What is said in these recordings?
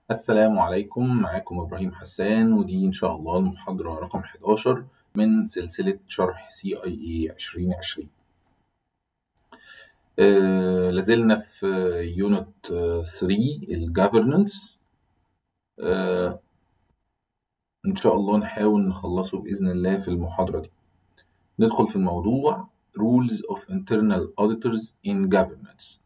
السلام عليكم معاكم إبراهيم حسان ودي إن شاء الله المحاضرة رقم 11 من سلسلة شرح CIE 2020 آه لازلنا في يونت 3 الجفرنس آه إن شاء الله نحاول نخلصه بإذن الله في المحاضرة دي ندخل في الموضوع Rules of Internal Auditors in Governance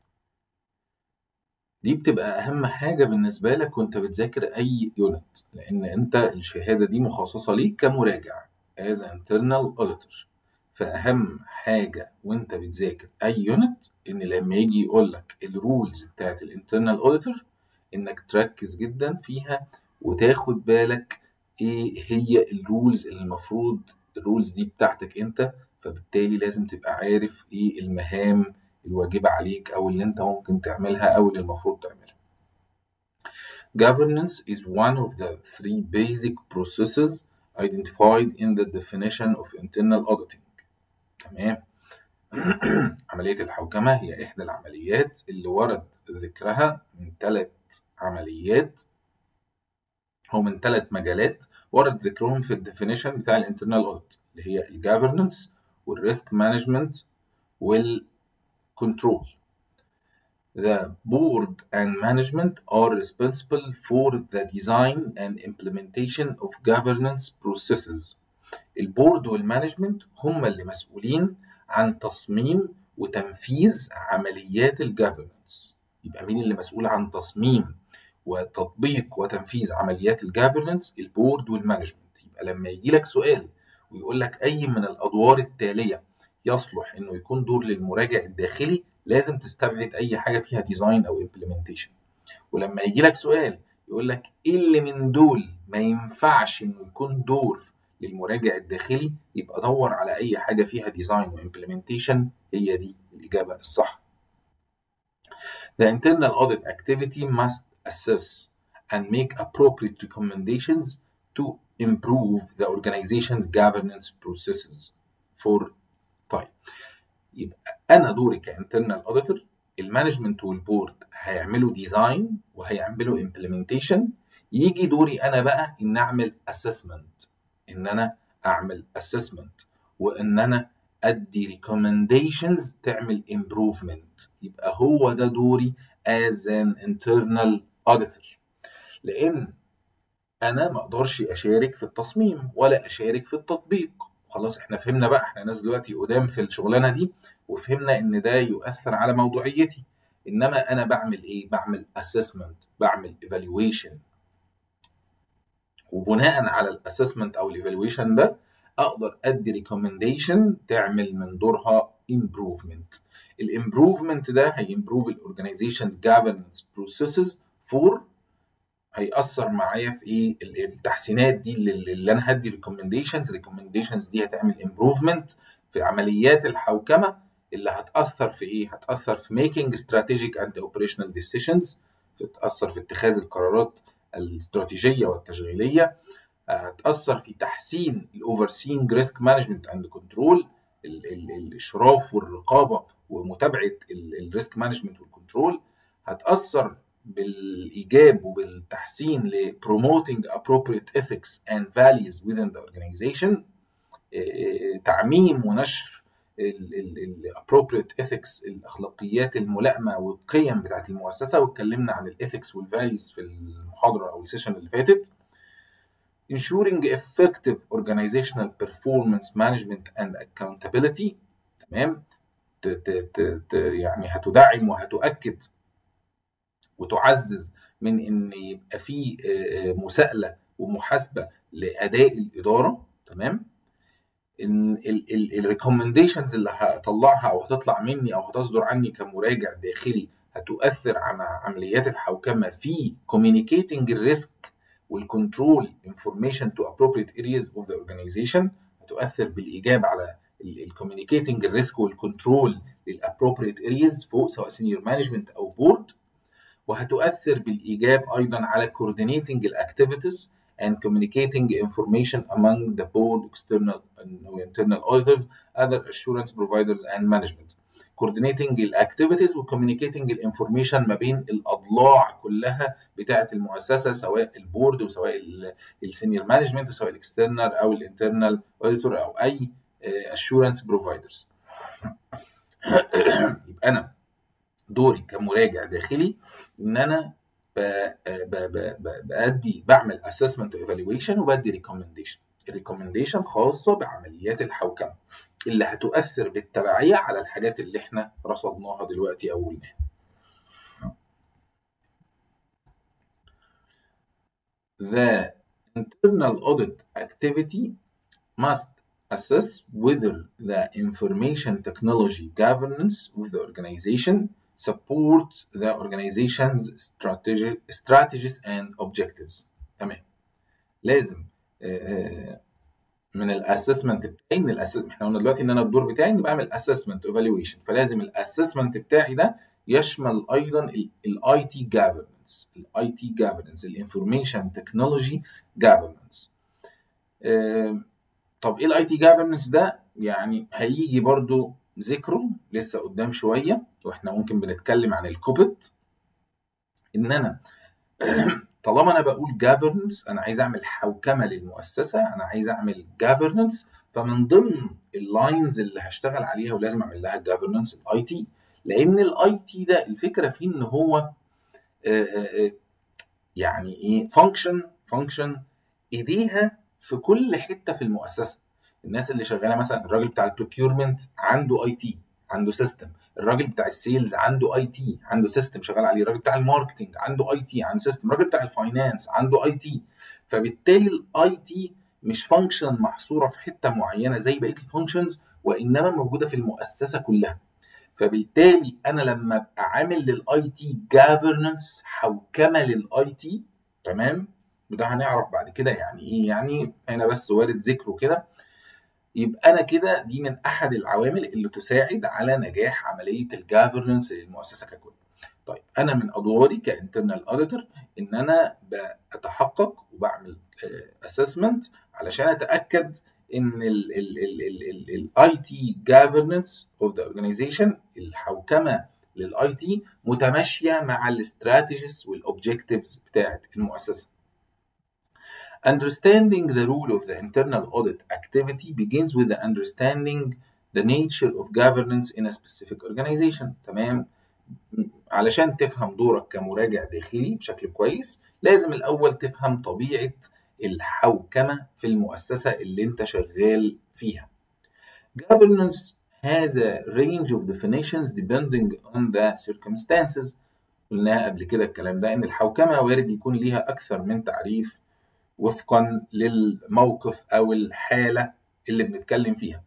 دي بتبقى أهم حاجة بالنسبة لك وأنت بتذاكر أي يونت لأن أنت الشهادة دي مخصصة ليك كمراجع as internal auditor فأهم حاجة وأنت بتذاكر أي يونت إن لما يجي يقول لك الرولز بتاعت الانترنال auditor إنك تركز جدا فيها وتاخد بالك إيه هي الرولز اللي المفروض الرولز دي بتاعتك أنت فبالتالي لازم تبقى عارف إيه المهام الواجبة عليك أو اللي أنت ممكن تعملها أو اللي المفروض تعملها. Governance is one of the three basic processes identified in the definition of internal auditing. تمام؟ عملية الحوكمة هي إحدى العمليات اللي ورد ذكرها من ثلاث عمليات أو من ثلاث مجالات ورد ذكرهم في الديفينيشن بتاع الانترنال audit اللي هي الجفرنس والريسك مانجمنت وال control. The board and management are responsible for the design and implementation of governance processes. البورد والمانجمنت هم اللي مسؤولين عن تصميم وتنفيذ عمليات الجفرنس. يبقى مين اللي مسؤول عن تصميم وتطبيق وتنفيذ عمليات الجفرنس؟ البورد والمانجمنت. يبقى لما يجي لك سؤال ويقول لك أي من الأدوار التالية يصلح انه يكون دور للمراجع الداخلي لازم تستبعد اي حاجه فيها ديزاين او امبلمنتيشن ولما يجي لك سؤال يقول لك ايه اللي من دول ما ينفعش انه يكون دور للمراجع الداخلي يبقى دور على اي حاجه فيها ديزاين وامبلمنتيشن هي دي الاجابه الصح The internal audit activity must assess and make appropriate recommendations to improve the organization's governance processes for طيب يبقى انا دوري كانترنال اوديتور المانجمنت والبورد هيعملوا ديزاين وهيعملوا امبلمنتيشن يجي دوري انا بقى ان اعمل اسسمنت ان انا اعمل اسسمنت وان انا ادي ريكومنديشنز تعمل امبروفمنت يبقى هو ده دوري as an internal auditor لان انا ما اقدرش اشارك في التصميم ولا اشارك في التطبيق خلاص احنا فهمنا بقى احنا ناس دلوقتي قدام في الشغلانه دي وفهمنا ان ده يؤثر على موضوعيتي انما انا بعمل ايه بعمل اسسمنت بعمل ايفالويشن وبناء على الاسسمنت او الايفالويشن ده اقدر ادي ريكومنديشن تعمل من دورها امبروفمنت الامبروفمنت ده هيمبروف الاورجنايزيشنز governance processes فور هيأثر معايا في ايه التحسينات دي اللي, اللي انا هدي ريكومنديشنز ريكومنديشنز دي هتعمل امبروفمنت في عمليات الحوكمه اللي هتأثر في ايه هتأثر في making strategic and operational decisions هتأثر في اتخاذ القرارات الاستراتيجية والتشغيلية هتأثر في تحسين الاوفرسينج ريسك مانجمنت اند كنترول الاشراف والرقابه ومتابعه الريسك مانجمنت والكنترول هتأثر بالايجاب وبالتحسين ل promoting appropriate ethics and values within the organization تعميم ونشر ال appropriate ethics الاخلاقيات الملائمه والقيم بتاعت المؤسسه واتكلمنا عن الاثكس والفاليوز في المحاضره او السيشن اللي فاتت ensuring effective organizational performance management and accountability تمام ت ت ت يعني هتدعم وهتؤكد وتعزز من ان يبقى في مساءله ومحاسبه لاداء الاداره تمام ان الريكومنديشنز اللي هطلعها او هتطلع مني او هتصدر عني كمراجع داخلي هتؤثر على عمليات الحوكمه في communicating الريسك والكنترول information to appropriate areas of the organization هتؤثر بالايجاب على الكوميونيكيتنج الريسك والكنترول للابروبريت ارياز فوق سواء سينيور مانجمنت او بورد وهتؤثر بالإيجاب أيضا على coordinating الactivities and communicating information among the board, external and internal auditors, other assurance providers and management. coordinating الاكتيفيتيز وكوميونيكيتنج الانفورميشن ما بين الاضلاع كلها بتاعه المؤسسه سواء البورد وسواء السينيور مانجمنت وسواء الاكسترنال او الانترنال اوديتور او اي اشورنس بروفايدرز يبقى انا دوري كمراجع داخلي ان انا بادي بعمل اسسمنت وايفالويشن وبدي ريكومنديشن الريكومنديشن خاصه بعمليات الحوكمه اللي هتؤثر بالتبعيه على الحاجات اللي احنا رصدناها دلوقتي او قلناها The internal audit activity must assess whether the information technology governance of the organization supports the organization's strategy, strategies and objectives. تمام. لازم من الاسسمنت بتاعي من الاسسمنت احنا قلنا دلوقتي ان انا الدور بتاعي اني بعمل اسسمنت ايفالويشن فلازم الاسسمنت بتاعي ده يشمل ايضا الاي تي جافرنس الاي تي جافرنس الانفورميشن تكنولوجي جافرنس طب ايه الاي تي جافرنس ده يعني هيجي برضو ذكره لسه قدام شويه واحنا ممكن بنتكلم عن الكوبت ان انا طالما انا بقول جافرنس انا عايز اعمل حوكمه للمؤسسه انا عايز اعمل جافرنس فمن ضمن اللاينز اللي هشتغل عليها ولازم اعمل لها جافرنس الاي تي لان الاي تي ده الفكره فيه ان هو آآ آآ يعني ايه فانكشن فانكشن ايديها في كل حته في المؤسسه الناس اللي شغاله مثلا الراجل بتاع البروكيورمنت عنده اي تي عنده سيستم الراجل بتاع السيلز عنده اي تي عنده سيستم شغال عليه الراجل بتاع الماركتنج عنده اي تي عنده سيستم الراجل بتاع الفاينانس عنده اي تي فبالتالي الاي تي مش فانكشن محصوره في حته معينه زي بقيه الفانكشنز وانما موجوده في المؤسسه كلها فبالتالي انا لما ابقى عامل للاي تي جافرنس حوكمه للاي تي تمام وده هنعرف بعد كده يعني ايه يعني هنا بس وارد ذكره كده يبقى انا كده دي من احد العوامل اللي تساعد على نجاح عمليه الجافرنس للمؤسسه ككل. طيب انا من ادواري كانترنال اوديتور ان انا بتحقق وبعمل اسسمنت علشان اتاكد ان الاي تي جافرنس اوف ذا اورجانيزيشن الحوكمه للاي تي متماشيه مع الاستراتيجيز والاوبجكتيفز بتاعت المؤسسه. Understanding the role of the internal audit activity begins with the understanding the nature of governance in a specific organization تمام علشان تفهم دورك كمراجع داخلي بشكل كويس لازم الأول تفهم طبيعة الحوكمة في المؤسسة اللي انت شغال فيها Governance has a range of definitions depending on the circumstances قلناها قبل كده الكلام ده ان الحوكمة وارد يكون ليها أكثر من تعريف وفقا للموقف او الحاله اللي بنتكلم فيها.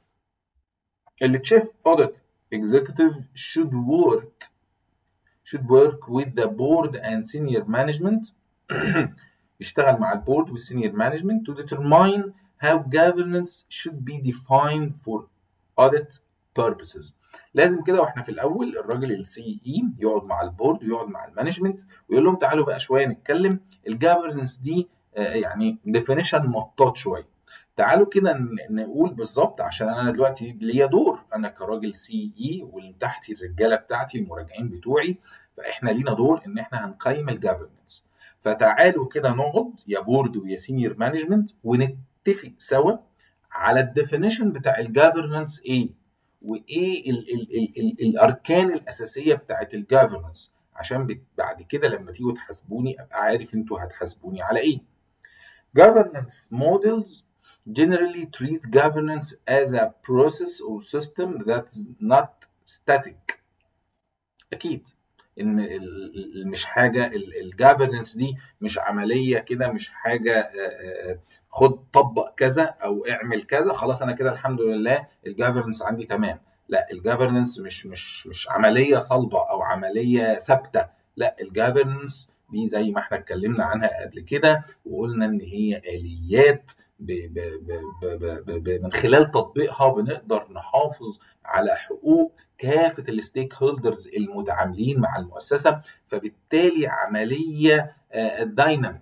اللي تشيف اوديت executive should work should work with the board and senior management يشتغل مع البورد والسينيور مانجمنت to determine how governance should be defined for audit purposes. لازم كده واحنا في الاول الراجل السي اي يقعد مع البورد ويقعد مع المانجمنت ويقول لهم تعالوا بقى شويه نتكلم الجافرنس دي يعني ديفينيشن مطاط شويه تعالوا كده نقول بالظبط عشان انا دلوقتي ليا دور انا كراجل سي اي واللي تحتي الرجاله بتاعتي المراجعين بتوعي فاحنا لينا دور ان احنا هنقيم الجفرنس فتعالوا كده نقعد يا بورد ويا سينيور مانجمنت ونتفق سوا على الديفينيشن بتاع الجفرنس ايه وايه ال ال ال ال الاركان الاساسيه بتاعت الجفرنس عشان بعد كده لما تيجوا تحاسبوني ابقى عارف انتوا هتحاسبوني على ايه Governance models generally treat governance as a process or system that's not static. أكيد إن مش حاجة الجافرنس دي مش عملية كده مش حاجة خد طبق كذا أو اعمل كذا خلاص أنا كده الحمد لله الجافرنس عندي تمام. لا الجافرنس مش مش مش عملية صلبة أو عملية ثابتة. لا الجافرنس دي زي ما احنا اتكلمنا عنها قبل كده وقلنا ان هي اليات ب ب ب ب من خلال تطبيقها بنقدر نحافظ على حقوق كافه الستيك هولدرز المتعاملين مع المؤسسه فبالتالي عمليه دايناميك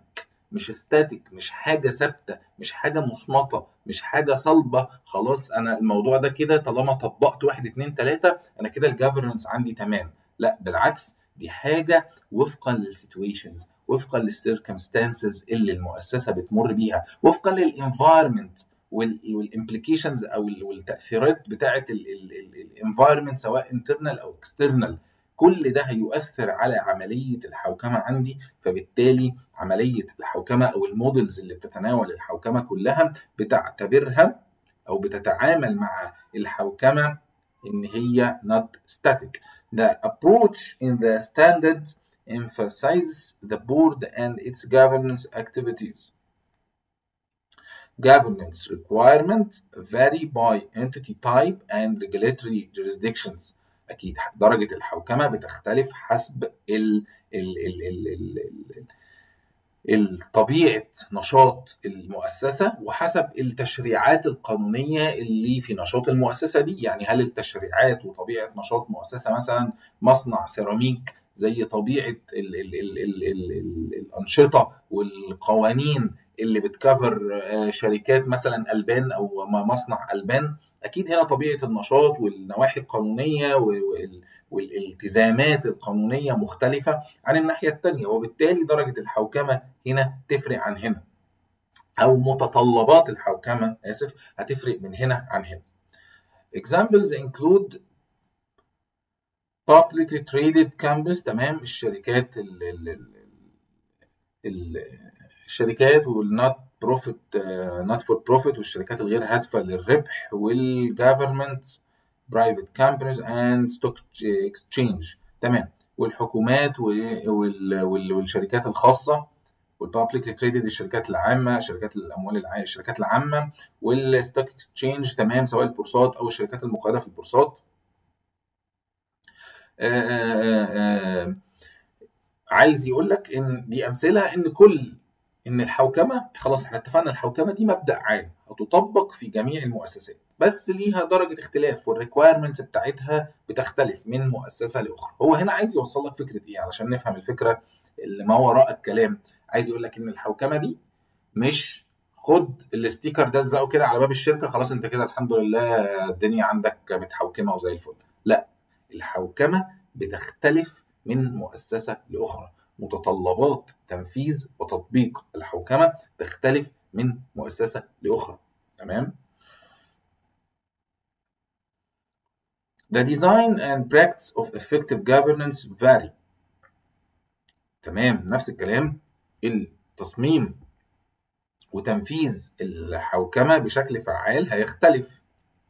مش ستاتيك مش حاجه ثابته مش حاجه مصمته مش حاجه صلبه خلاص انا الموضوع ده كده طالما طبقت واحد اتنين تلاته انا كده الجفرنس عندي تمام لا بالعكس دي حاجه وفقا للسيتويشنز وفقا للسيركمستانسز اللي المؤسسه بتمر بيها وفقا للانفايرمنت والامبليكيشنز او والتاثيرات بتاعه الانفايرمنت سواء انترنال او اكسترنال كل ده هيؤثر على عمليه الحوكمه عندي فبالتالي عمليه الحوكمه او المودلز اللي بتتناول الحوكمه كلها بتعتبرها او بتتعامل مع الحوكمه ان هي not static. The approach in the standards emphasizes the board and its governance activities. Governance requirements vary by entity type and regulatory jurisdictions. أكيد درجة الحوكمة بتختلف حسب ال ال ال ال ال طبيعة نشاط المؤسسة وحسب التشريعات القانونية اللي في نشاط المؤسسة دي يعني هل التشريعات وطبيعة نشاط مؤسسة مثلا مصنع سيراميك زي طبيعة ال ال ال ال ال ال الأنشطة والقوانين اللي بتكفر شركات مثلا ألبان أو مصنع ألبان أكيد هنا طبيعة النشاط والنواحي القانونية والالتزامات القانونية مختلفة عن الناحية التانية وبالتالي درجة الحوكمة هنا تفرق عن هنا أو متطلبات الحوكمة آسف هتفرق من هنا عن هنا Examples include publicly traded companies تمام الشركات ال ال ال ال الشركات والنوت بروفيت نوت فور بروفيت والشركات الغير هادفة للربح والجفرمنت برايفت كامبانيز اند ستوك اكسشينج تمام والحكومات والشركات الخاصه والبابليكلي تريدد الشركات العامه شركات الاموال العامه الشركات العامه والستوك اكسشينج تمام سواء البورصات او الشركات المقيده في البورصات عايز يقول لك ان دي امثله ان كل ان الحوكمه خلاص احنا اتفقنا الحوكمه دي مبدا عام هتطبق في جميع المؤسسات بس ليها درجه اختلاف والريكوايرمنتس بتاعتها بتختلف من مؤسسه لاخرى هو هنا عايز يوصل لك فكره ايه علشان نفهم الفكره اللي ما وراء الكلام عايز يقول لك ان الحوكمه دي مش خد الاستيكر ده الزقه كده على باب الشركه خلاص انت كده الحمد لله الدنيا عندك متحوكمه وزي الفل لا الحوكمه بتختلف من مؤسسه لاخرى متطلبات تنفيذ وتطبيق الحوكمه تختلف من مؤسسه لاخرى تمام The design and practice of effective governance vary. تمام نفس الكلام التصميم وتنفيذ الحوكمة بشكل فعال هيختلف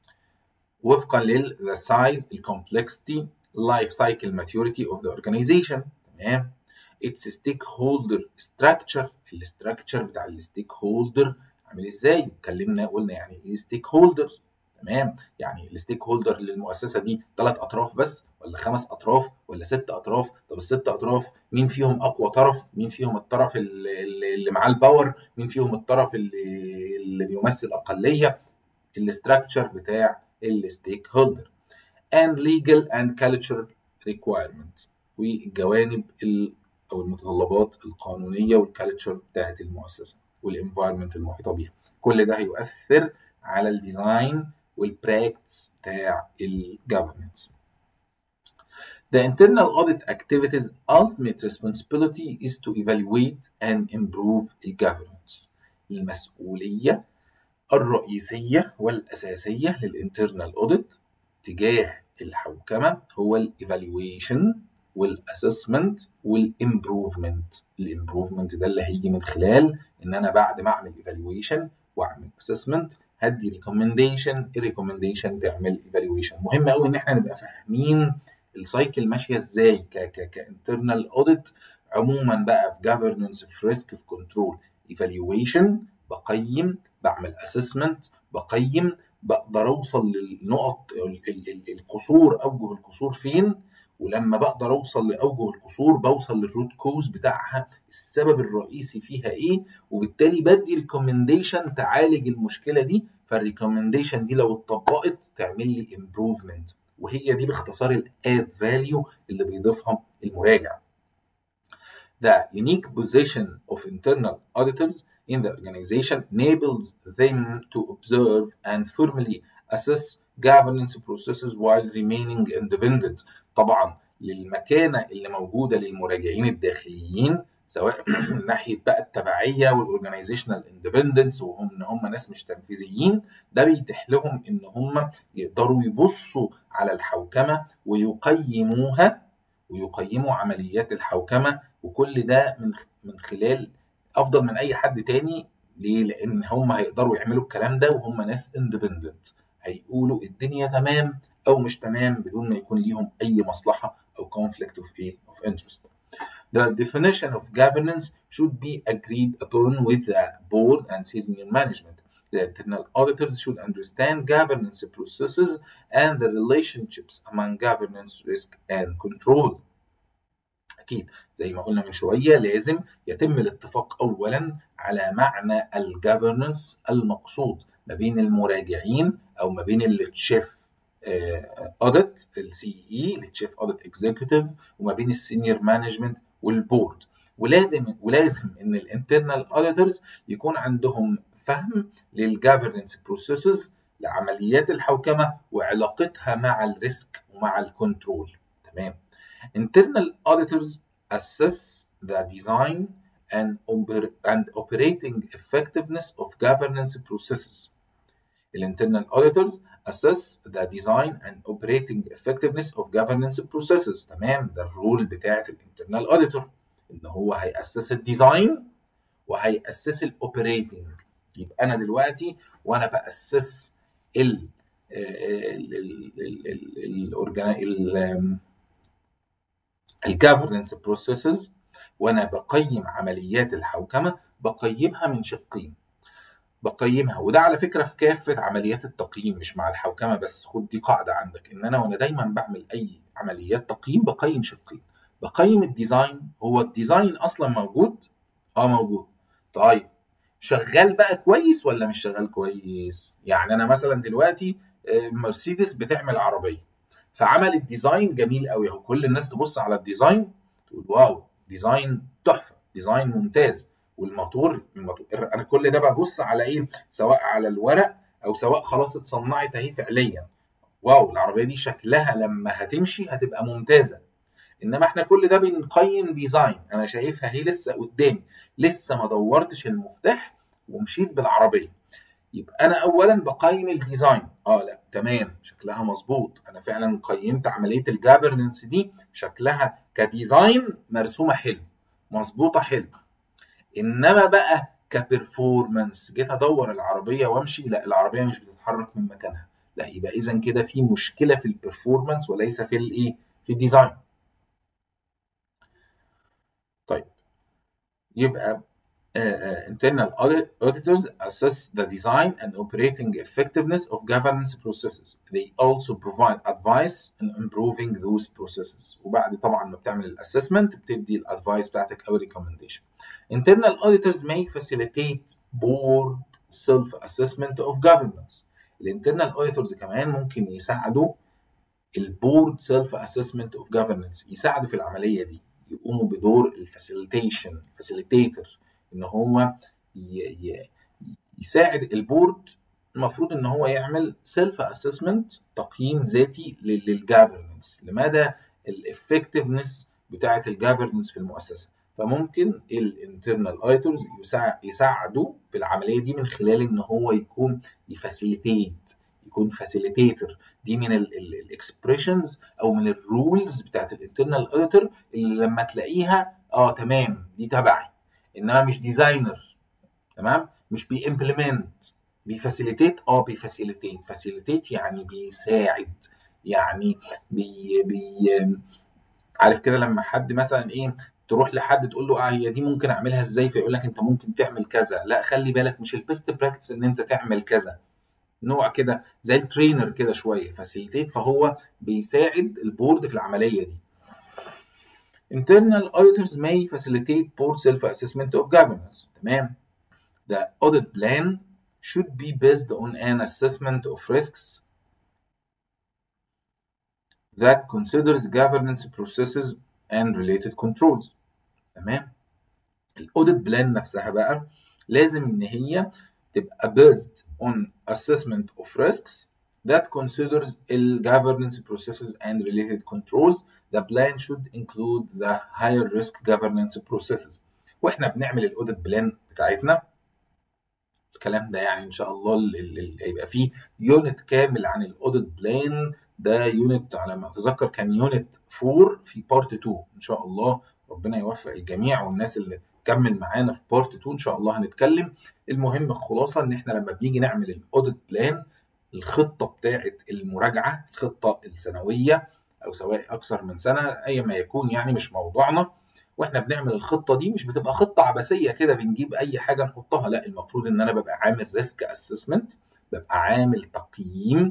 وفقا لل the size, the complexity, life cycle maturity of the organization تمام its stakeholder structure الستراكشر بتاع الستيك هولدر عامل ازاي اتكلمنا قلنا يعني ايه ستيك هولدر تمام يعني الستيك هولدر للمؤسسه دي ثلاث اطراف بس ولا خمس اطراف ولا ست اطراف طب الست اطراف مين فيهم اقوى طرف مين فيهم الطرف اللي, اللي معاه الباور مين فيهم الطرف اللي, اللي بيمثل اقليه الاستراكشر بتاع الستيك هولدر and legal and cultural requirements والجوانب او المتطلبات القانونيه والكالتشر بتاعت المؤسسه والانفايرمنت المحيطه بيها كل ده هيؤثر على الديزاين والبراكتس بتاع الجفرنس The internal audit activities ultimate responsibility is to evaluate and improve the governance. المسؤولية الرئيسية والأساسية للinternal audit تجاه الحوكمة هو الايفالويشن والاسسمنت والامبروفمنت الامبروفمنت ده اللي هيجي من خلال ان انا بعد ما اعمل ايفالويشن واعمل اسسمنت هدي ريكومنديشن الريكومنديشن تعمل ايفالويشن مهم قوي ان احنا نبقى فاهمين السايكل ماشيه ازاي ك ك كانترنال اوديت عموما بقى في جفرنس في ريسك في كنترول ايفالويشن بقيم بعمل اسسمنت بقيم بقدر اوصل للنقط القصور اوجه القصور فين ولما بقدر اوصل لاوجه القصور بوصل للروت كوز بتاعها السبب الرئيسي فيها ايه وبالتالي بدي ريكومنديشن تعالج المشكله دي فالريكومنديشن دي لو اتطبقت تعمل لي امبروفمنت وهي دي باختصار الاد فاليو اللي بيضيفها المراجع The unique position of internal auditors in the organization enables them to observe and formally assess governance processes while remaining independent. طبعا للمكانة اللي موجودة للمراجعين الداخليين سواء من ناحية بقى التبعية والorganizational independence وهم ان هم ناس مش تنفيذيين ده بيتيح لهم ان هم يقدروا يبصوا على الحوكمة ويقيموها ويقيموا عمليات الحوكمة وكل ده من من خلال افضل من اي حد تاني ليه؟ لان هم هيقدروا يعملوا الكلام ده وهم ناس اندبندنت هيقولوا الدنيا تمام او مش تمام بدون ما يكون ليهم اي مصلحه او conflict of ايه of interest. The definition of governance should be agreed upon with the board and senior management. The internal auditors should understand governance processes and the relationships among governance, risk, and control. أكيد زي ما قلنا من شوية لازم يتم الاتفاق أولا على معنى الجفرنس المقصود ما بين المراجعين أو ما بين التشيف اوديت السي اي التشيف اوديت اكزيكتيف وما بين السينيور مانجمنت والبورد ولازم ولازم ان الانترنال اوديتورز يكون عندهم فهم للجفرنس بروسيسز لعمليات الحوكمه وعلاقتها مع الريسك ومع الكنترول تمام internal auditors assess the design and, oper- and operating effectiveness of governance processes الانترنال auditors assess the design and operating effectiveness of governance processes تمام ده الرول بتاعت الانترنال auditor ان هو هيأسس الديزاين وهيأسس الاوبريتنج يبقى انا دلوقتي وانا بأسس ال ال الجفرنس بروسيسز وانا بقيم عمليات الحوكمه بقيمها من شقين بقيمها وده على فكره في كافه عمليات التقييم مش مع الحوكمه بس خد دي قاعده عندك ان انا وانا دايما بعمل اي عمليات تقييم بقيم شقين بقيم الديزاين هو الديزاين اصلا موجود اه موجود طيب شغال بقى كويس ولا مش شغال كويس يعني انا مثلا دلوقتي مرسيدس بتعمل عربيه فعملت ديزاين جميل قوي اهو كل الناس تبص على الديزاين تقول واو ديزاين تحفه ديزاين ممتاز والموتور الموتور انا كل ده ببص على ايه سواء على الورق او سواء خلاص اتصنعت اهي فعليا واو العربيه دي شكلها لما هتمشي هتبقى ممتازه انما احنا كل ده بنقيم ديزاين انا شايفها هي لسه قدامي لسه ما دورتش المفتاح ومشيت بالعربيه يبقى انا اولا بقيم الديزاين اه لا تمام شكلها مظبوط انا فعلا قيمت عمليه الجافرنس دي شكلها كديزاين مرسومه حلو مظبوطه حلو انما بقى كبرفورمانس جيت ادور العربيه وامشي لا العربيه مش بتتحرك من مكانها لا يبقى اذا كده في مشكله في البرفورمانس وليس في الايه في الديزاين طيب يبقى Uh, uh, internal audit, auditors assess the design and operating effectiveness of governance processes. They also provide advice in improving those processes. وبعد طبعا ما بتعمل الاسسمنت بتدي الادفايس بتاعتك او recommendation. Internal auditors may facilitate board self-assessment of governance. الانترنال auditors كمان ممكن يساعدوا البورد سيلف اسسمنت اوف جفرنس يساعدوا في العمليه دي يقوموا بدور الفاسيليتيشن فاسيليتيتور ان هو يساعد البورد المفروض ان هو يعمل سيلف اسسمنت تقييم ذاتي للجافرنس لمدى الافكتفنس بتاعه الجافرنس في المؤسسه فممكن الانترنال ايتورز يساعدوا في العمليه دي من خلال ان هو يكون يفاسيليتيت يكون فاسيليتيتور دي من الاكسبريشنز او من الرولز بتاعت الانترنال اوديتور اللي لما تلاقيها اه تمام دي تبعي انما مش ديزاينر تمام مش بيمبلمنت بيفاسيليتيت اه بيفاسيليتيت فاسيليتيت يعني بيساعد يعني بي بي عارف كده لما حد مثلا ايه تروح لحد تقول له اه هي دي ممكن اعملها ازاي فيقول لك انت ممكن تعمل كذا لا خلي بالك مش البيست براكتس ان انت تعمل كذا نوع كده زي الترينر كده شويه فاسيليتيت فهو بيساعد البورد في العمليه دي Internal auditors may facilitate board self-assessment of governance. تمام. The audit plan should be based on an assessment of risks that considers governance processes and related controls. تمام الاوديت بلان نفسها بقى لازم ان هي تبقى based on assessment of risks that considers the governance processes and related controls. The plan should include the higher risk governance processes. واحنا بنعمل الاوديت بلان بتاعتنا الكلام ده يعني ان شاء الله هيبقى فيه يونت كامل عن الاوديت بلان ده يونت على ما اتذكر كان يونت 4 في بارت 2 ان شاء الله ربنا يوفق الجميع والناس اللي كمل معانا في بارت 2 ان شاء الله هنتكلم المهم الخلاصه ان احنا لما بنيجي نعمل الاوديت بلان الخطه بتاعه المراجعه الخطه السنويه او سواء اكثر من سنه اي ما يكون يعني مش موضوعنا واحنا بنعمل الخطه دي مش بتبقى خطه عبثيه كده بنجيب اي حاجه نحطها لا المفروض ان انا ببقى عامل ريسك اسسمنت ببقى عامل تقييم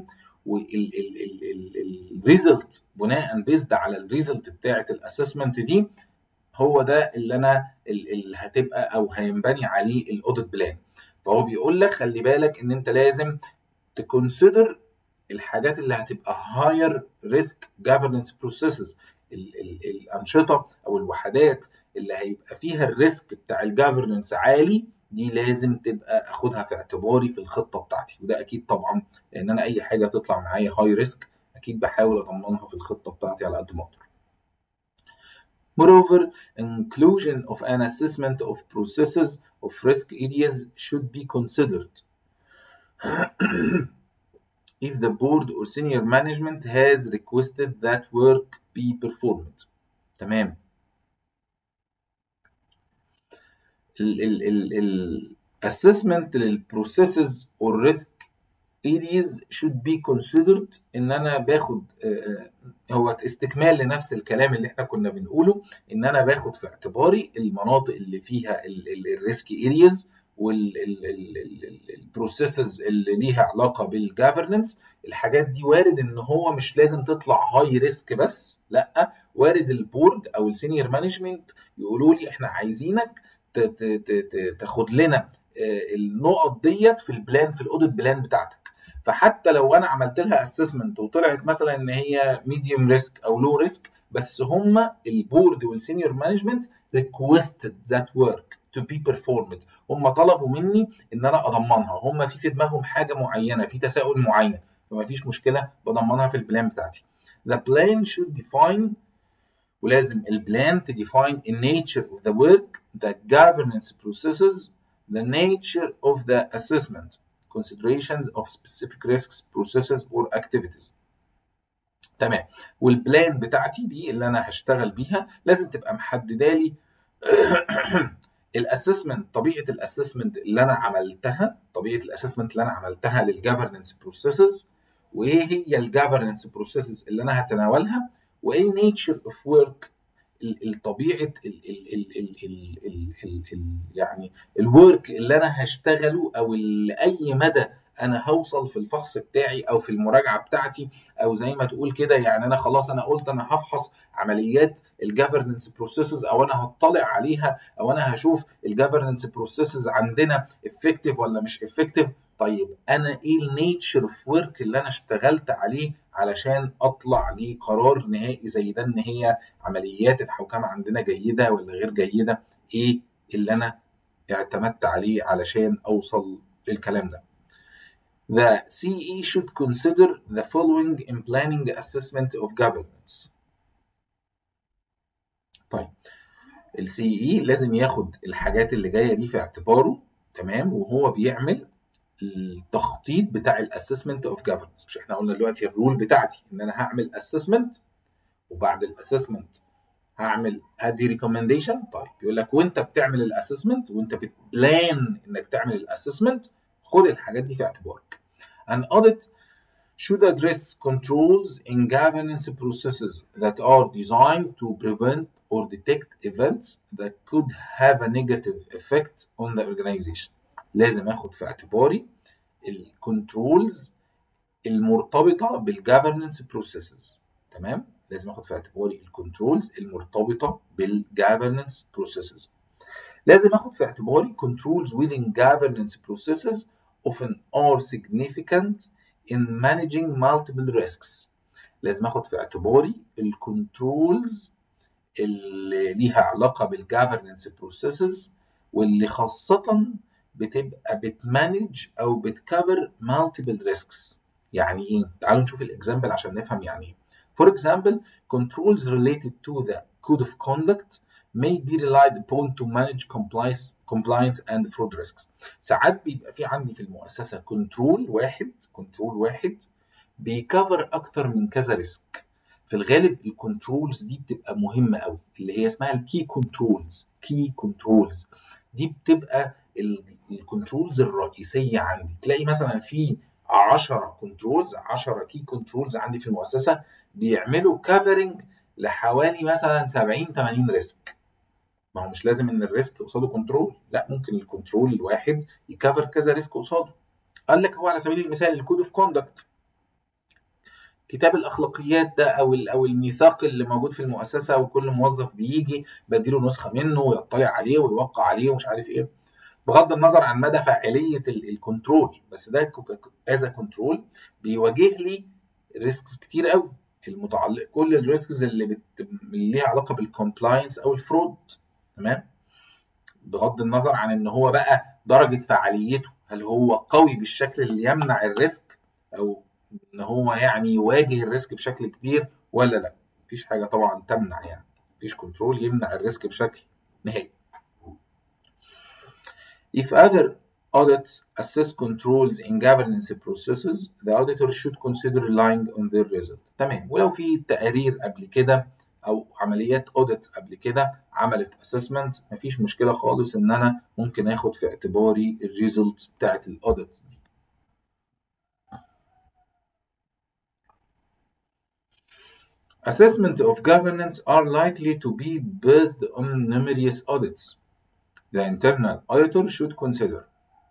والريزلت بناء بيزد على الريزلت بتاعه الاسسمنت دي هو ده اللي انا اللي هتبقى او هينبني عليه الاوديت بلان فهو بيقول لك خلي بالك ان انت لازم تكونسيدر الحاجات اللي هتبقى هاير ريسك جفرنس بروسيسز الانشطه او الوحدات اللي هيبقى فيها الريسك بتاع الجفرنس عالي دي لازم تبقى اخدها في اعتباري في الخطه بتاعتي وده اكيد طبعا لان انا اي حاجه تطلع معايا هاي ريسك اكيد بحاول اضمنها في الخطه بتاعتي على قد ما اقدر Moreover, inclusion of an assessment of processes of risk areas should be considered if the board or senior management has requested that work be performed. تمام. ال ال ال ال assessment للprocesses or risk areas should be considered ان انا باخد هو استكمال لنفس الكلام اللي احنا كنا بنقوله ان انا باخد في اعتباري المناطق اللي فيها الريسك ارياز والبروسيسز اللي ليها علاقه بالجفرنس الحاجات دي وارد ان هو مش لازم تطلع هاي ريسك بس لا وارد البورد او السينيور مانجمنت يقولوا لي احنا عايزينك تاخد لنا النقط ديت في البلان في الاوديت بلان بتاعتك فحتى لو انا عملت لها اسسمنت وطلعت مثلا ان هي ميديوم ريسك او لو ريسك بس هم البورد والسينيور مانجمنت ريكويستد ذات ورك تو بي performed هم طلبوا مني ان انا اضمنها هم في في دماغهم حاجه معينه في تساؤل معين فما فيش مشكله بضمنها في البلان بتاعتي the plan should define ولازم البلان to define the nature of the work the governance processes the nature of the assessment considerations of specific risks processes or activities تمام والبلان بتاعتي دي اللي انا هشتغل بيها لازم تبقى محدده لي الاسسمنت طبيعه الاسسمنت اللي انا عملتها طبيعه الاسسمنت اللي انا عملتها للجفرنس بروسيسز وايه هي الجفرنس بروسيسز اللي انا هتناولها وايه نيتشر اوف ورك الطبيعه ال ال ال ال ال ال ال ال يعني الورك اللي انا هشتغله او لاي مدى انا هوصل في الفحص بتاعي او في المراجعه بتاعتي او زي ما تقول كده يعني انا خلاص انا قلت انا هفحص عمليات الجفرنس بروسيسز او انا هطلع عليها او انا هشوف الجفرنس بروسيسز عندنا افكتيف ولا مش افكتيف طيب انا ايه النيتشر اوف ورك اللي انا اشتغلت عليه علشان اطلع لقرار نهائي زي ده ان هي عمليات الحوكمه عندنا جيده ولا غير جيده ايه اللي انا اعتمدت عليه علشان اوصل للكلام ده The CE should consider the following in planning assessment of governance. طيب ال CE لازم ياخد الحاجات اللي جايه دي في اعتباره تمام وهو بيعمل التخطيط بتاع الاسسمنت اوف جفرنس مش احنا قلنا دلوقتي الرول بتاعتي ان انا هعمل اسسمنت وبعد الاسسمنت هعمل هدي ريكومنديشن طيب بيقول لك وانت بتعمل الاسسمنت وانت بتبلان انك تعمل الاسسمنت خد الحاجات دي في اعتبارك An audit should address controls in governance processes that are designed to prevent or detect events that could have a negative effect on the organization. لازم اخد في اعتباري الكنترولز المرتبطه بالجفرنس بروسيسز تمام لازم اخد في اعتباري الكنترولز المرتبطه بالجفرنس بروسيسز لازم اخد في اعتباري controls within governance processes often are significant in managing multiple risks لازم اخد في اعتباري الكنترولز اللي ليها علاقه بالجافرنس بروسيسز واللي خاصه بتبقى بتمانج او بتكفر مالتيبل ريسكس يعني ايه تعالوا نشوف الاكزامبل عشان نفهم يعني ايه For example, controls related to the code of conduct may be relied upon to manage compliance, compliance and fraud risks. ساعات بيبقى في عندي في المؤسسة كنترول واحد كنترول واحد بيكفر أكتر من كذا ريسك. في الغالب الكنترولز دي بتبقى مهمة قوي اللي هي اسمها الكي كنترولز كي كنترولز دي بتبقى الكنترولز الرئيسية عندي تلاقي مثلا في 10 كنترولز 10 كي كنترولز عندي في المؤسسة بيعملوا كفرنج لحوالي مثلا 70 80 ريسك ما هو مش لازم ان الريسك قصاده كنترول لا ممكن الكنترول الواحد يكفر كذا ريسك قصاده قال لك هو على سبيل المثال الكود اوف كوندكت كتاب الاخلاقيات ده او او الميثاق اللي موجود في المؤسسه وكل موظف بيجي بديله نسخه منه ويطلع عليه ويوقع عليه ومش عارف ايه بغض النظر عن مدى فاعليه الكنترول بس ده از كنترول بيواجه لي ريسكس كتير قوي المتعلق كل الريسكس اللي, بت... اللي ليها علاقه بالكومبلاينس او الفرود تمام بغض النظر عن ان هو بقى درجه فعاليته هل هو قوي بالشكل اللي يمنع الريسك او ان هو يعني يواجه الريسك بشكل كبير ولا لا مفيش حاجه طبعا تمنع يعني مفيش كنترول يمنع الريسك بشكل نهائي If other audits assess controls in governance processes, the auditor should consider relying on their result. تمام ولو في تقارير قبل كده او عمليات اوديت قبل كده عملت اسسمنت مفيش مشكله خالص ان انا ممكن اخد في اعتباري الريزلت بتاعت الاوديت دي. Assessment of governance are likely to be based on numerous audits. The internal auditor should consider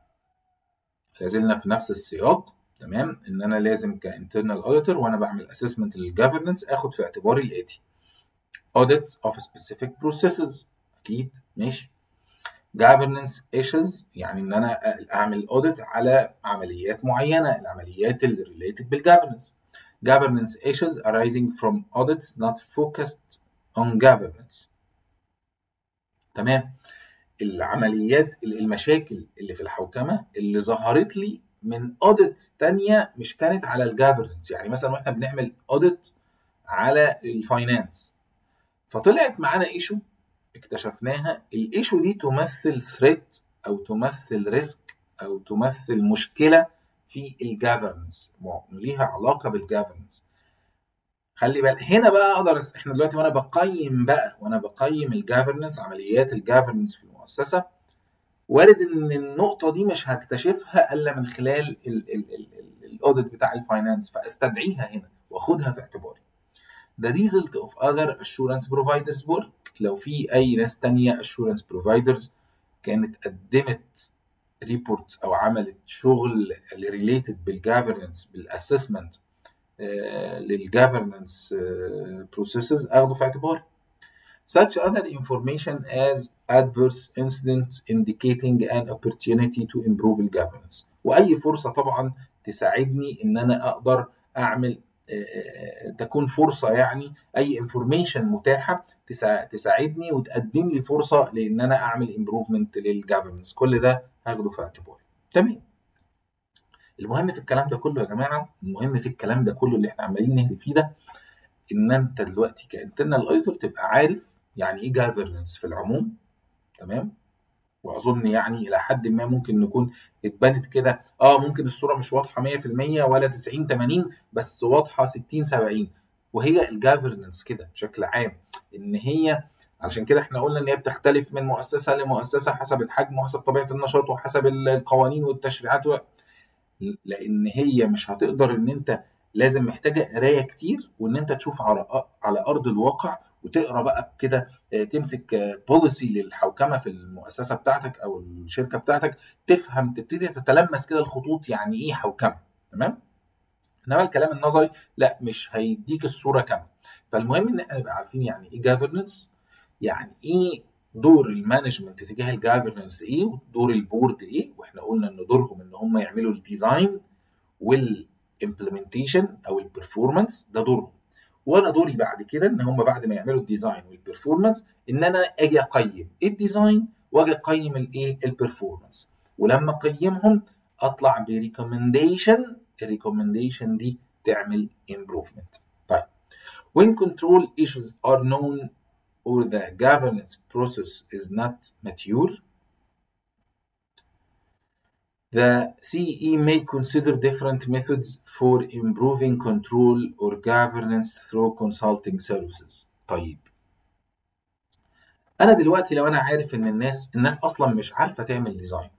لازلنا في نفس السياق تمام ان انا لازم كانترنال auditor وانا بعمل assessment للجفرنس اخد في اعتباري الاتي audits of specific processes اكيد ماشي governance issues يعني ان انا اعمل audit على عمليات معينه العمليات اللي related بالgovernance governance issues arising from audits not focused on governance تمام العمليات المشاكل اللي في الحوكمه اللي ظهرت لي من اوديتس تانية مش كانت على الجافرنس يعني مثلا واحنا بنعمل اوديت على الفاينانس فطلعت معانا ايشو اكتشفناها الايشو دي تمثل ثريت او تمثل ريسك او تمثل مشكله في الجافرنس ليها علاقه بالجافرنس خلي بالك هنا بقى اقدر احنا دلوقتي وانا بقيم بقى وانا بقيم الجافرنس عمليات الجافرنس في المؤسسه وارد ان النقطه دي مش هكتشفها الا من خلال الاوديت بتاع الفاينانس فاستدعيها هنا واخدها في اعتباري The result of other assurance providers work لو في اي ناس تانية assurance providers كانت قدمت ريبورتس او عملت شغل اللي ريليتد بالجافرنس بالاسسمنت للجافرنس processes اخده في اعتباري such other information as adverse incidents indicating an opportunity to improve the governance واي فرصه طبعا تساعدني ان انا اقدر اعمل تكون فرصه يعني اي انفورميشن متاحه تساعدني وتقدم لي فرصه لان انا اعمل امبروفمنت للجفرنس كل ده هاخده في اعتباري تمام المهم في الكلام ده كله يا جماعه المهم في الكلام ده كله اللي احنا عمالين نهري فيه ده ان انت دلوقتي كانترنال اوديتور تبقى عارف يعني ايه جافرنس في العموم تمام واظن يعني الى حد ما ممكن نكون اتبنت كده اه ممكن الصوره مش واضحه 100% ولا 90 80 بس واضحه 60 70 وهي الجافرنس كده بشكل عام ان هي علشان كده احنا قلنا ان هي بتختلف من مؤسسه لمؤسسه حسب الحجم وحسب طبيعه النشاط وحسب القوانين والتشريعات و... لان هي مش هتقدر ان انت لازم محتاجه قرايه كتير وان انت تشوف على على ارض الواقع وتقرا بقى كده تمسك بوليسي للحوكمه في المؤسسه بتاعتك او الشركه بتاعتك تفهم تبتدي تتلمس كده الخطوط يعني ايه حوكمه تمام انما الكلام النظري لا مش هيديك الصوره كامله فالمهم ان احنا نبقى عارفين يعني ايه جافرنس يعني ايه دور المانجمنت تجاه الجافرنس ايه ودور البورد ايه واحنا قلنا ان دورهم ان هم يعملوا الديزاين والامبلمنتيشن او البرفورمانس ده دورهم وانا دوري بعد كده ان هم بعد ما يعملوا الديزاين والبرفورمانس ان انا اجي اقيم الديزاين واجي اقيم الايه البرفورمانس ولما اقيمهم اطلع بريكومنديشن الريكومنديشن دي تعمل improvement طيب when control issues are known or the governance process is not mature the CE may consider different methods for improving control or governance through consulting services. طيب أنا دلوقتي لو أنا عارف إن الناس الناس أصلا مش عارفة تعمل ديزاين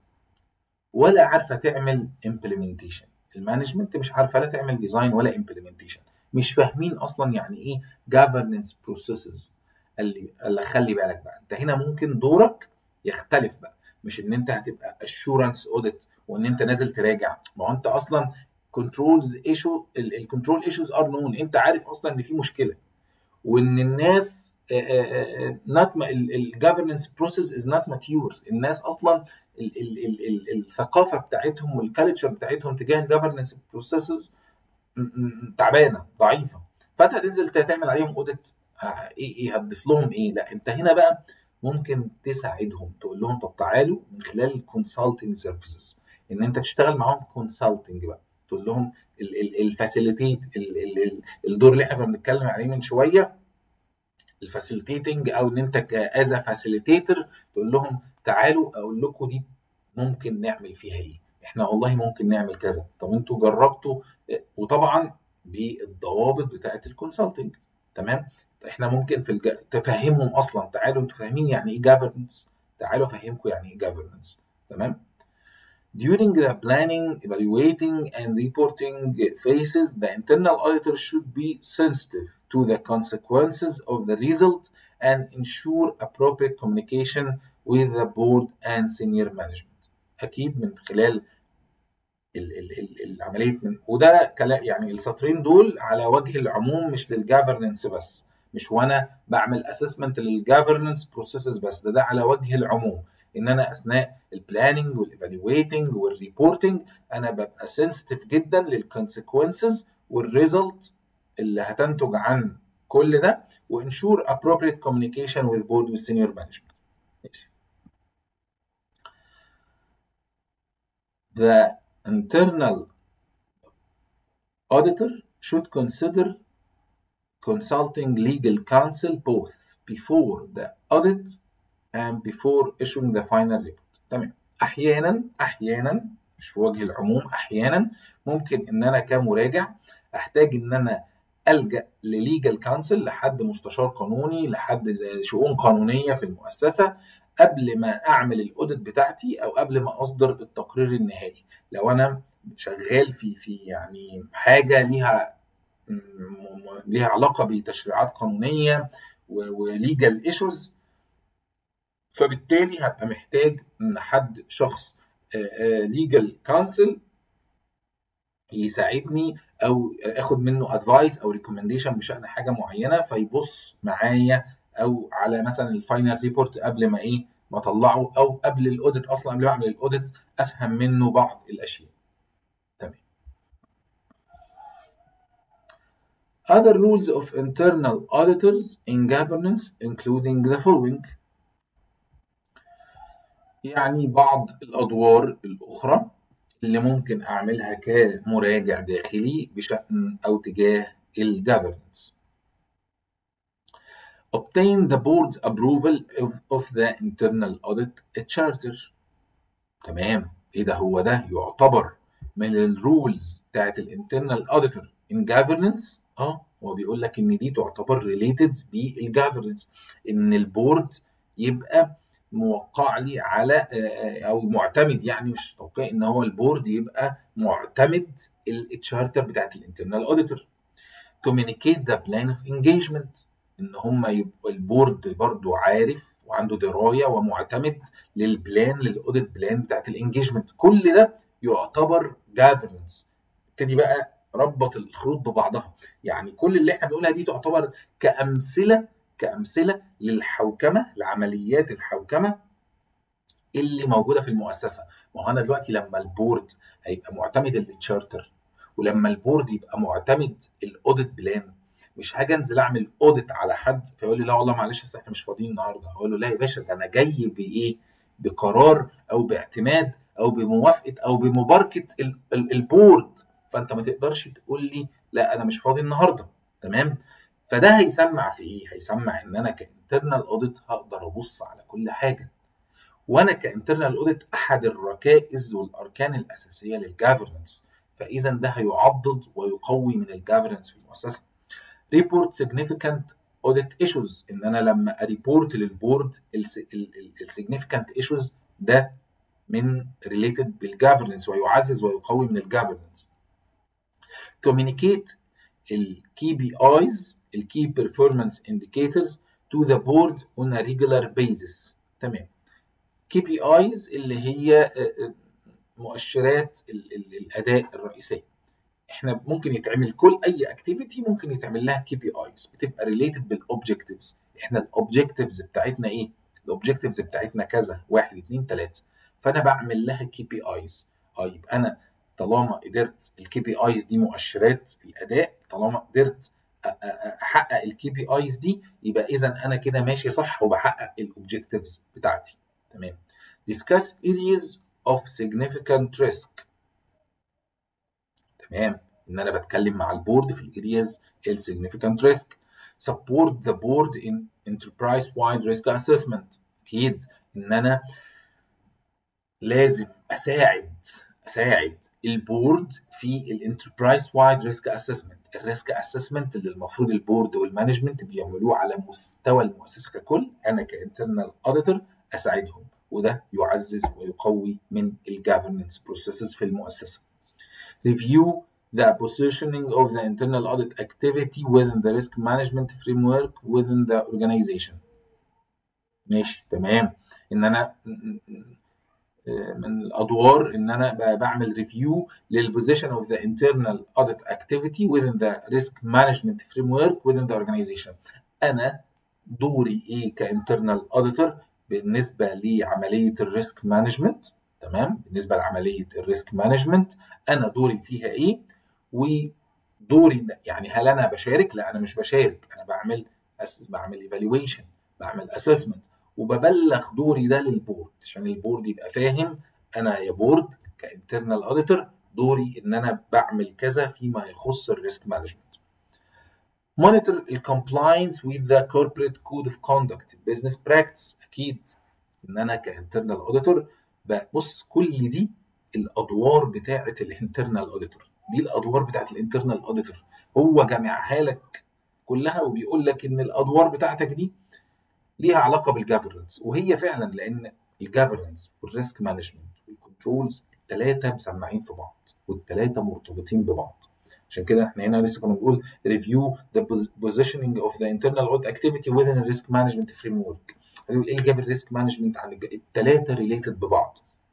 ولا عارفة تعمل implementation المانجمنت مش عارفة لا تعمل ديزاين ولا implementation مش فاهمين أصلا يعني إيه governance processes اللي اللي خلي بالك بقى أنت هنا ممكن دورك يختلف بقى مش ان انت هتبقى اشورنس اوديت وان انت نازل تراجع ما هو انت اصلا كنترولز ايشو الكنترول ايشوز ار نون انت عارف اصلا ان في مشكله وان الناس نوت الجفرنس بروسيس از نوت ماتيور الناس اصلا ال ال ال ال الثقافه بتاعتهم والكالتشر بتاعتهم تجاه الجفرنس بروسيسز تعبانه ضعيفه فانت هتنزل تعمل عليهم اوديت ايه ايه هتضيف لهم ايه لا انت هنا بقى ممكن تساعدهم تقول لهم طب تعالوا من خلال الكونسلتنج سيرفيسز ان انت تشتغل معاهم كونسلتنج بقى تقول لهم الفاسيليتيت الدور اللي احنا كنا بنتكلم عليه من شويه الفاسيليتيتنج او ان انت از فاسيليتيتور تقول لهم تعالوا اقول لكم دي ممكن نعمل فيها ايه احنا والله ممكن نعمل كذا طب انتوا جربتوا وطبعا بالضوابط بتاعه الكونسلتنج تمام احنا ممكن في الج... تفهمهم اصلا تعالوا انتوا فاهمين يعني ايه governance تعالوا افهمكم يعني ايه governance تمام During the planning, evaluating, and reporting phases, the internal auditor should be sensitive to the consequences of the result and ensure appropriate communication with the board and senior management. أكيد من خلال ال ال ال العملية من وده كلام يعني السطرين دول على وجه العموم مش للجافرنس بس مش وانا بعمل اسسمنت للجافرنس بروسيسز بس ده ده على وجه العموم ان انا اثناء البلاننج والايفالويتنج والريبورتنج انا ببقى سنسيتيف جدا للكونسيكونسز والريزلت اللي هتنتج عن كل ده وانشور appropriate communication with board with senior management. The internal auditor should consider consulting legal counsel both before the audit and before issuing the final report. تمام. احيانا احيانا مش في وجه العموم احيانا ممكن ان انا كمراجع احتاج ان انا الجا لليجل كونسل لحد مستشار قانوني لحد زي شؤون قانونيه في المؤسسه قبل ما اعمل الاوديت بتاعتي او قبل ما اصدر التقرير النهائي لو انا شغال في في يعني حاجه ليها ليها علاقه بتشريعات قانونيه وليجل ايشوز فبالتالي هبقى محتاج ان حد شخص ليجل كونسل يساعدني او اخد منه ادفايس او ريكومنديشن بشان حاجه معينه فيبص معايا او على مثلا الفاينل ريبورت قبل ما ايه ما اطلعه او قبل الاوديت اصلا قبل ما اعمل الاوديت افهم منه بعض الاشياء تمام Other rules of internal auditors in governance including the following يعني بعض الأدوار الأخرى اللي ممكن أعملها كمراجع داخلي بشأن أو تجاه الجفرنس. Obtain the board's approval of, of the internal audit charter. تمام ايه ده هو ده يعتبر من الرولز بتاعت الانترنال auditor in governance اه هو بيقول لك ان دي تعتبر related بالجفرنس ان البورد يبقى موقع لي على او معتمد يعني مش توقيع ان هو البورد يبقى معتمد التشارتر بتاعت الانترنال اوديتور communicate the plan of engagement ان هم يبقوا البورد برضو عارف وعنده درايه ومعتمد للبلان للاوديت بلان بتاعت الانجيجمنت كل ده يعتبر جافرنس ابتدي بقى ربط الخيوط ببعضها يعني كل اللي احنا بنقولها دي تعتبر كامثله كامثله للحوكمه لعمليات الحوكمه اللي موجوده في المؤسسه ما هو انا دلوقتي لما البورد هيبقى معتمد التشارتر ولما البورد يبقى معتمد الاوديت بلان مش هاجي انزل اعمل اوديت على حد فيقول لي لا والله معلش اصل احنا مش فاضيين النهارده اقول له لا يا باشا ده انا جاي بايه بقرار او باعتماد او بموافقه او بمباركه ال- ال- البورد فانت ما تقدرش تقول لي لا انا مش فاضي النهارده تمام فده هيسمع في ايه هيسمع ان انا كانترنال اوديت هقدر ابص على كل حاجه وانا كانترنال اوديت احد الركائز والاركان الاساسيه للجافرنس فاذا ده هيعضد ويقوي من الجافرنس في المؤسسه ريبورت significant audit issues ان انا لما اريبورت للبورد السيجنيفيكانت ايشوز ده من ريليتد بالجافرنس ويعزز ويقوي من الجافرنس communicate الكي بي ايز الكي بيرفورمانس انديكيتورز to the board on a regular basis تمام كي بي ايز اللي هي آه، آه، مؤشرات ال- ال- الاداء الرئيسيه احنا ممكن يتعمل كل اي اكتيفيتي ممكن يتعمل لها كي بي ايز بتبقى ريليتد بالاوبجكتيفز احنا الاوبجكتيفز بتاعتنا ايه الاوبجكتيفز بتاعتنا كذا واحد اتنين تلاته فانا بعمل لها كي بي ايز اه يبقى انا طالما قدرت الكي بي ايز دي مؤشرات الاداء طالما قدرت أ- أ- أ- احقق الكي بي ايز دي يبقى اذا انا كده ماشي صح وبحقق الاوبجكتيفز بتاعتي تمام discuss areas of significant risk تمام ان انا بتكلم مع البورد في الارياز السيجنيفيكانت ريسك support the board in enterprise wide risk assessment اكيد ان انا لازم اساعد اساعد البورد في الانتربرايز وايد ريسك اسسمنت الريسك اسسمنت اللي المفروض البورد والمانجمنت بيعملوه على مستوى المؤسسه ككل انا كانترنال اوديتور اساعدهم وده يعزز ويقوي من الجافرنس بروسيسز في المؤسسه review the positioning of the internal audit activity within the risk management framework within the organization ماشي تمام ان انا من الادوار ان انا ب- بعمل ريفيو للبوزيشن اوف ذا internal audit activity within the risk management framework within the organization انا دوري ايه كانترنال auditor بالنسبه لعمليه الريسك مانجمنت تمام بالنسبه لعمليه الريسك مانجمنت انا دوري فيها ايه ودوري يعني هل انا بشارك لا انا مش بشارك انا بعمل أس... بعمل ايفالويشن بعمل اسسمنت وببلغ دوري ده للبورد عشان البورد يبقى فاهم انا يا بورد كانترنال اوديتور دوري ان انا بعمل كذا فيما يخص الريسك مانجمنت مونيتور الكومبلاينس with the corporate code of conduct business practice اكيد ان انا كانترنال اوديتور ببص كل دي الادوار بتاعه الانترنال اوديتور دي الادوار بتاعه الانترنال اوديتور هو جامعها لك كلها وبيقول لك ان الادوار بتاعتك دي ليها علاقه بالجافرنس وهي فعلا لان الجافرنس والريسك مانجمنت والكنترولز الثلاثه مسمعين في بعض والثلاثه مرتبطين ببعض عشان كده احنا هنا لسه كنا بنقول review the positioning of the internal audit activity within the risk management framework هنقول ايه اللي جاب الريسك مانجمنت عن الثلاثه ريليتد ببعض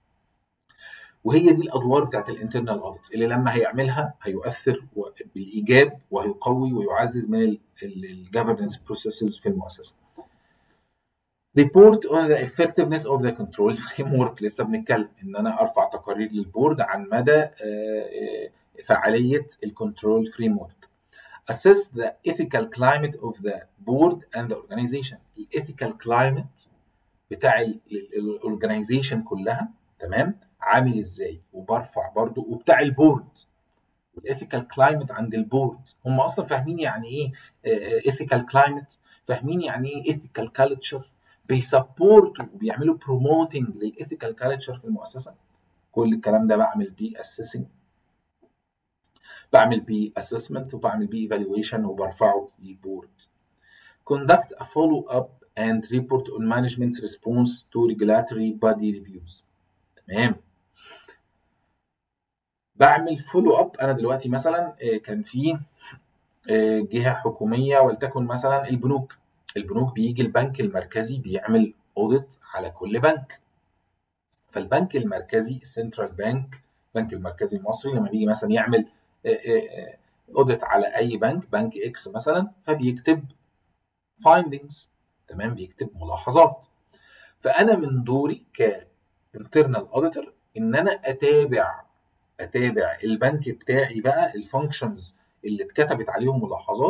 وهي دي الادوار بتاعت الانترنال اوديت اللي لما هيعملها هيؤثر بالايجاب وهيقوي ويعزز من الجفرنس بروسيسز في المؤسسه report on the effectiveness of the control framework لسه بنتكلم ان انا ارفع تقارير للبورد عن مدى فعاليه الكنترول فريم ورك assess the ethical climate of the board and the organization الethical climate بتاع الاورجنايزيشن كلها تمام عامل ازاي وبرفع برضو وبتاع البورد والايثيكال كلايمت عند البورد هم اصلا فاهمين يعني ايه ايثيكال كلايمت فاهمين يعني ايه ايثيكال كالتشر بيسبورتوا وبيعملوا بروموتنج للايثيكال كالتشر في المؤسسه كل الكلام ده بعمل بيه اسيسنج بعمل بيه اسسمنت وبعمل بيه ايفالويشن وبرفعه للبورد conduct a follow up and report on management's response to regulatory body reviews تمام بعمل فولو اب انا دلوقتي مثلا كان في جهه حكوميه ولتكن مثلا البنوك البنوك بيجي البنك المركزي بيعمل اوديت على كل بنك فالبنك المركزي السنترال بانك البنك المركزي المصري لما بيجي مثلا يعمل اوديت على اي بنك بنك اكس مثلا فبيكتب فايندنجز تمام بيكتب ملاحظات فانا من دوري كانترنال اوديتور ان انا اتابع اتابع البنك بتاعي بقى الفانكشنز اللي اتكتبت عليهم ملاحظات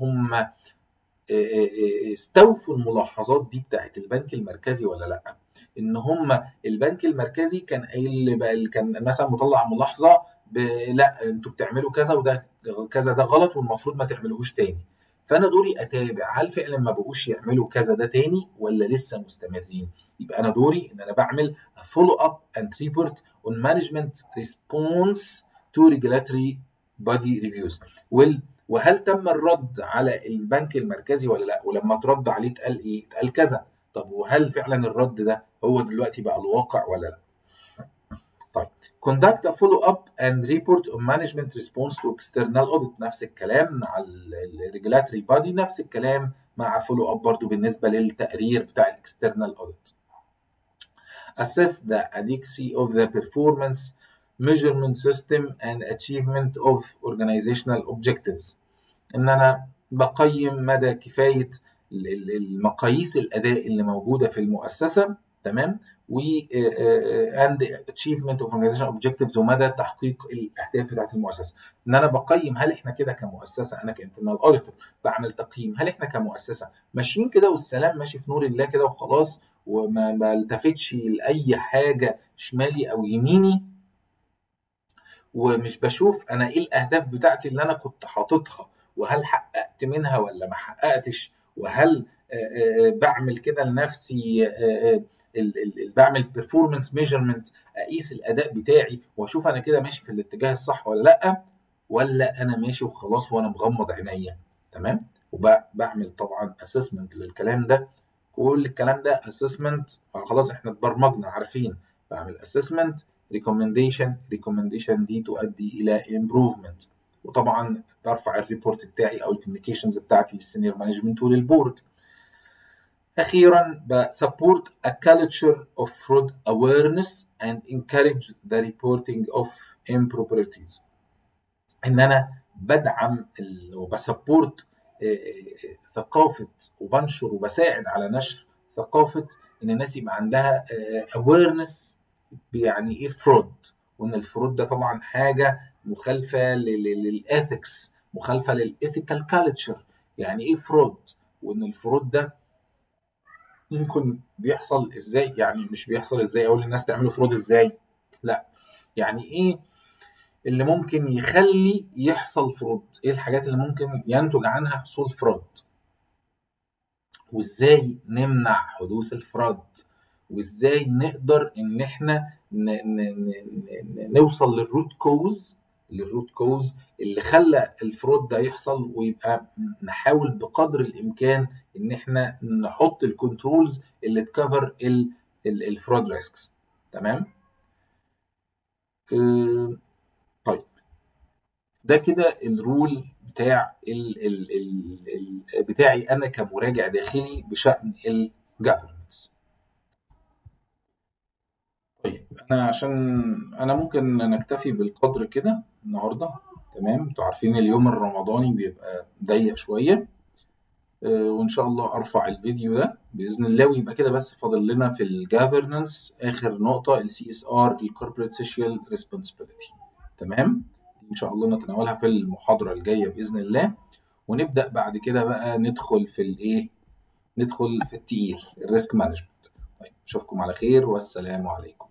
هم استوفوا الملاحظات دي بتاعت البنك المركزي ولا لا ان هم البنك المركزي كان قايل بقى كان مثلا مطلع ملاحظه ب... لا انتوا بتعملوا كذا وده كذا ده غلط والمفروض ما تعملوهوش تاني فانا دوري اتابع هل فعلا ما بقوش يعملوا كذا ده تاني ولا لسه مستمرين يبقى انا دوري ان انا بعمل فولو اب اند ريبورت اون مانجمنت ريسبونس تو ريجولاتوري بادي ريفيوز وهل تم الرد على البنك المركزي ولا لا ولما اترد عليه اتقال ايه اتقال كذا طب وهل فعلا الرد ده هو دلوقتي بقى الواقع ولا لا طيب conduct a follow up and report on management response to external audit نفس الكلام مع الريجولاتوري بادي نفس الكلام مع follow up برضو بالنسبه للتقرير بتاع الاكسترنال audit assess the adequacy of the performance measurement system and achievement of organizational objectives ان انا بقيم مدى كفايه المقاييس الاداء اللي موجوده في المؤسسه تمام و اند اتشيفمنت اوف اورجانيزيشن اوبجكتيفز ومدى تحقيق الاهداف بتاعت المؤسسه ان انا بقيم هل احنا كده كمؤسسه انا كانترنال اوديتور بعمل تقييم هل احنا كمؤسسه ماشيين كده والسلام ماشي في نور الله كده وخلاص وما بلتفتش لاي حاجه شمالي او يميني ومش بشوف انا ايه الاهداف بتاعتي اللي انا كنت حاططها وهل حققت منها ولا ما حققتش وهل بعمل كده لنفسي بعمل بيرفورمانس ميجرمنت اقيس الاداء بتاعي واشوف انا كده ماشي في الاتجاه الصح ولا لا ولا انا ماشي وخلاص وانا مغمض عينيا تمام وبعمل طبعا اسسمنت للكلام ده كل الكلام ده اسسمنت خلاص احنا اتبرمجنا عارفين بعمل اسسمنت ريكومنديشن ريكومنديشن دي تؤدي الى امبروفمنت وطبعا برفع الريبورت بتاعي او الكوميونيكيشنز بتاعتي للسينيور مانجمنت وللبورد أخيرا بسبورت a culture of fraud awareness and encourage the reporting of improprieties إن أنا بدعم وبسبورت ثقافة وبنشر وبساعد على نشر ثقافة إن الناس يبقى عندها awareness يعني إيه فرود وإن الفرود ده طبعا حاجة مخالفة للإثكس مخالفة للإثيكال كالتشر يعني إيه فرود وإن الفرود ده ممكن بيحصل ازاي يعني مش بيحصل ازاي اقول للناس تعملوا فرود ازاي لا يعني ايه اللي ممكن يخلي يحصل فرود ايه الحاجات اللي ممكن ينتج عنها حصول فرود وازاي نمنع حدوث الفراد وازاي نقدر ان احنا ن ن ن نوصل للروت كوز للروت كوز اللي خلى الفرود ده يحصل ويبقى نحاول بقدر الامكان ان احنا نحط الكنترولز اللي تكفر الفرود ريسكس تمام أه طيب ده كده الرول بتاع ال ال ال ال بتاعي انا كمراجع داخلي بشان الجفرنس طيب انا عشان انا ممكن نكتفي بالقدر كده النهارده تمام انتوا عارفين اليوم الرمضاني بيبقى ضيق شويه أه وان شاء الله ارفع الفيديو ده باذن الله ويبقى كده بس فاضل لنا في الجافرنس اخر نقطه السي اس ار الكوربريت سوشيال ريسبونسبيلتي تمام دي ان شاء الله نتناولها في المحاضره الجايه باذن الله ونبدا بعد كده بقى ندخل في الايه ندخل في التقيل الريسك مانجمنت طيب اشوفكم على خير والسلام عليكم